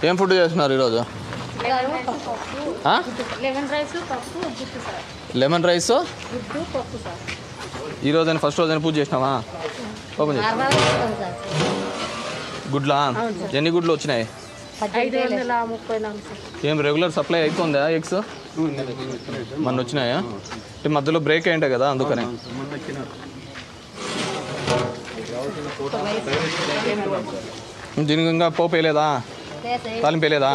ఏం ఫుడ్ చేస్తున్నారు ఈరోజు ఆ? లెమన్ రైస్ పప్పు గుడ్డు సార్ లెమన్ రైస్ గుడ్డు పప్పు సార్ ఈ రోజు ఫస్ట్ రోజు పూజ చేసినావా ఓపెన్ చేసి గుడ్లా ఎన్ని గుడ్లు వచ్చినాయి ఐదు వందల ముప్పై నాలుగు సార్ ఏం రెగ్యులర్ సప్లై అవుతుందా ఎగ్స్ మొన్న వచ్చినాయా అంటే మధ్యలో బ్రేక్ అయింటే కదా అందుకనే దీనికి ఇంకా పోపు వేయలేదా తాలింపు వేయలేదా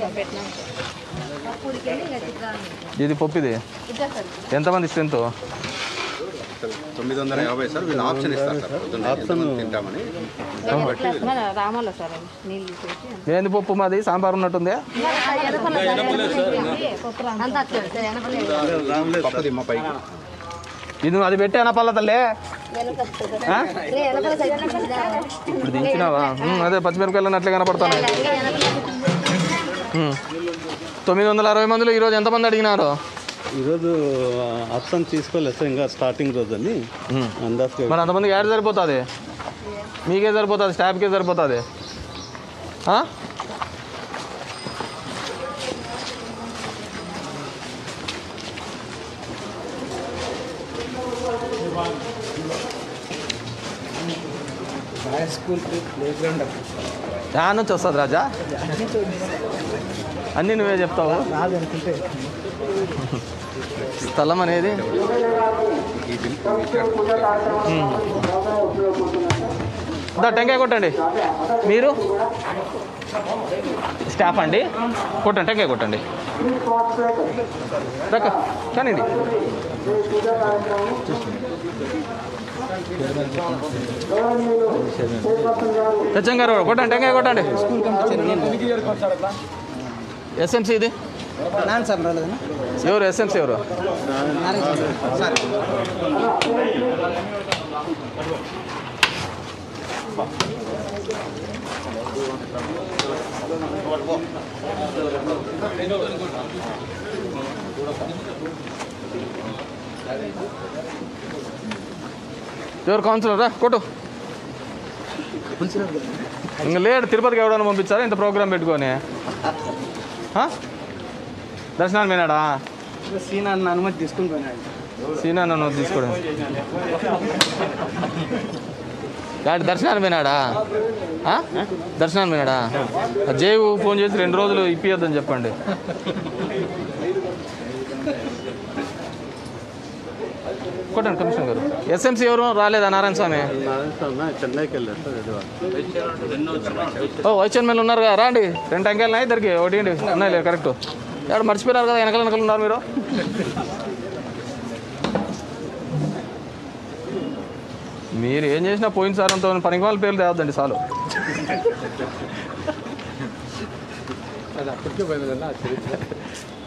ఇది పప్పు ఇది ఎంతమంది స్ట్రెంత్ తొమ్మిది వందల యాభై సార్ వీళ్ళు ఆప్షన్ ఇస్తారు సార్ పొద్దున్న ఎంతమంది తింటామని మన రామాలో సార్ అది నీళ్ళు చేసి ఏంది పప్పు మాది సాంబార్ ఉన్నట్టుంది పప్పు దిమ్మ పైకి ఇది నువ్వు అది పెట్టానా పల్ల తల్లే ఆ? ఇప్పుడు దించినావా ఉమ్, అదే పచ్చిమిరపకాయలు అన్నట్లే కనపడుతున్నాయి ఉమ్. తొమ్మిది వందల అరవై మందిలో ఈరోజు ఎంతమంది అడిగినారు ఈరోజు అప్సం తీసుకోలేదు సార్ ఇంకా స్టార్టింగ్ రోజు అని అందాజుగా మరి అంతమందికి యాడ్ సరిపోతుంది మీకే సరిపోతుంది స్టాఫ్కే సరిపోతుంది ఆ? యా నుంచి వస్తుంది రాజా అన్నీ నువ్వే చెప్తావు స్థలం అనేది దా టెంకాయ కొట్టండి మీరు స్టాఫ్ అండి కొట్టండి టెంకాయ కొట్టండి దక్క కానివ్వండి సత్యం గారు కొట్టండి టెంకాయ కొట్టండి ఎస్ఎంసీ ఇది ఎవరు ఎస్ఎంసీ ఎవరు ఎవరు కౌన్సిలర్ రా కొట్టు ఇంకా లేడు తిరుపతికి ఎవడన్నా పంపించారా ఇంత ప్రోగ్రామ్ పెట్టుకొని ఆ? దర్శనాన్ని వినాడా సీన్ అన్న అనుమతి తీసుకుని పోయినాడు సీనా నన్ను తీసుకోవడం గాడి దర్శనాన్ని వినాడా ఆ? దర్శనాన్ని వినాడా ఆ జేవు ఫోన్ చేసి రెండు రోజులు ఇప్పియొద్దని చెప్పండి కొట్టండి కమిషనర్ గారు ఎస్ఎంసీ ఎవరు రాలేదా నారాయణ స్వామి నారాయణ స్వామి చెన్నైకి వెళ్ళారు సార్ ఎదురు ఓ వైస్ చైర్మన్ ఉన్నారు కదా రాండి రెండు టెంకాయలు ఉన్నాయి ఇద్దరికి ఒకటి ఏంటి ఉన్నాయి కరెక్ట్ ఎవరు మర్చిపోయినారు కదా వెనకాల వెనకాల ఉన్నారు మీరు మీరు ఏం చేసినా పోయిన సార్ అంత పనికి వాళ్ళ పేర్లు తేవద్దండి చాలు అది అప్పటికే పోయింది